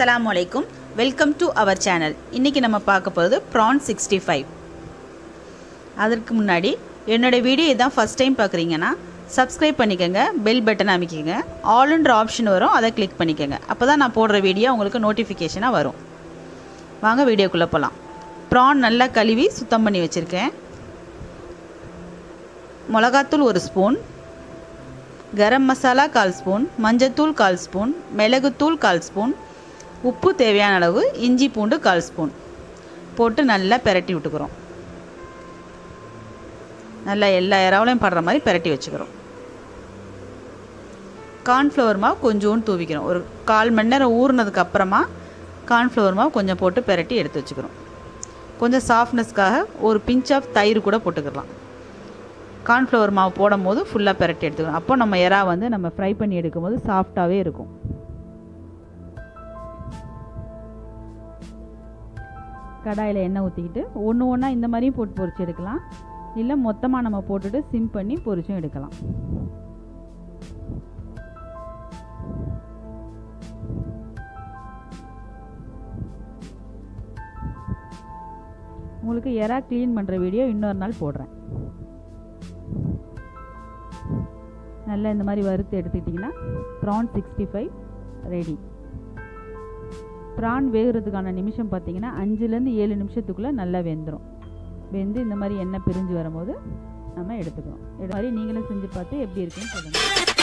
அஸ்ஸலாமு அலைக்கும் welcome to our channel இன்றைக்கி நம்ம பார்க்க போகிறது ப்ரான் சிக்ஸ்டி ஃபைவ் அதற்கு முன்னாடி என்னோட வீடியோ இதான் ஃபஸ்ட் டைம் பார்க்குறீங்கன்னா சப்ஸ்கிரைப் பண்ணிக்கோங்க பெல் பட்டன் அமைக்கிங்க ஆல்ன்ற ஆப்ஷன் வரும் அதை கிளிக் பண்ணிக்கோங்க அப்போ தான் நான் போடுற வீடியோ உங்களுக்கு நோட்டிஃபிகேஷனாக வரும் வாங்க வீடியோக்குள்ளே போகலாம் ப்ரான் நல்லா கழுவி சுத்தம் பண்ணி வச்சுருக்கேன் மிளகாத்தூள் ஒரு ஸ்பூன் கரம் மசாலா கால் ஸ்பூன் மஞ்சத்தூள் கால் ஸ்பூன் மிளகுத்தூள் கால் ஸ்பூன் உப்பு தேவையான அளவு இஞ்சி பூண்டு கால் ஸ்பூன் போட்டு நல்லா பெரட்டி விட்டுக்கிறோம் நல்லா எல்லா இறாவலையும் படுற மாதிரி பெரட்டி வச்சுக்கிறோம் கார்ன்ஃப்ளவர் மாவு கொஞ்சோண்டு தூவிக்கிறோம் ஒரு கால் மணி நேரம் ஊறினதுக்கு அப்புறமா கார்ன்ஃப்ளவர் மாவு கொஞ்சம் போட்டு பெரட்டி எடுத்து வச்சுக்கிறோம் கொஞ்சம் சாஃப்ட்னஸ்க்காக ஒரு பிஞ்ச் ஆஃப் தயிர் கூட போட்டுக்கலாம் கார்ன்ஃப்ளவர் மாவு போடும் போது ஃபுல்லாக பெரட்டி எடுத்துக்கணும் அப்போ நம்ம எறா வந்து நம்ம ஃப்ரை பண்ணி எடுக்கும்போது சாஃப்டாகவே இருக்கும் கடாயில் எண்ணெய் ஊற்றிக்கிட்டு ஒன்று ஒன்றா இந்த மாதிரியும் போட்டு பொரிச்சு எடுக்கலாம் இல்லை மொத்தமாக நம்ம போட்டுட்டு சிம் பண்ணி பொரிச்சும் எடுக்கலாம் உங்களுக்கு எறா க்ளீன் பண்ணுற வீடியோ இன்னொரு நாள் போடுறேன் நல்லா இந்த மாதிரி வறுத்து எடுத்துக்கிட்டிங்கன்னா prawn sixty five ready prawn வேகிறதுக்கான நிமிஷம் பார்த்தீங்கன்னா அஞ்சுலேருந்து ஏழு நிமிஷத்துக்குள்ளே நல்லா வெந்துடும் வெந்து இந்த மாதிரி எண்ணெய் பிரிஞ்சு வரும்போது நம்ம எடுத்துக்கிறோம் இது மாதிரி நீங்களும் செஞ்சு பார்த்து எப்படி இருக்குன்னு சொல்லுங்கள்